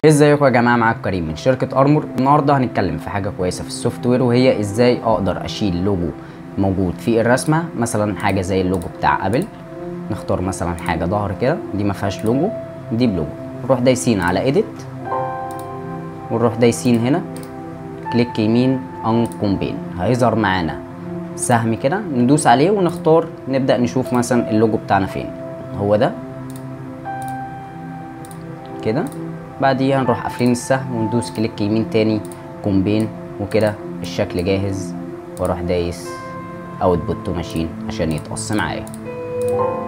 ازيكم يا جماعه معاكم كريم من شركه ارمور النهارده هنتكلم في حاجه كويسه في السوفت وير وهي ازاي اقدر اشيل لوجو موجود في الرسمه مثلا حاجه زي اللوجو بتاع ابل نختار مثلا حاجه ظهر كده دي ما فيهاش لوجو دي بلوجو نروح دايسين على ايديت ونروح دايسين هنا كليك يمين ان كومبين هيظهر معانا سهم كده ندوس عليه ونختار نبدا نشوف مثلا اللوجو بتاعنا فين هو ده كده بعديها نروح قافلين السهم وندوس كليك يمين تاني كومبين وكده الشكل جاهز واروح دايس اوتبوت تو ماشين عشان يتقص معايا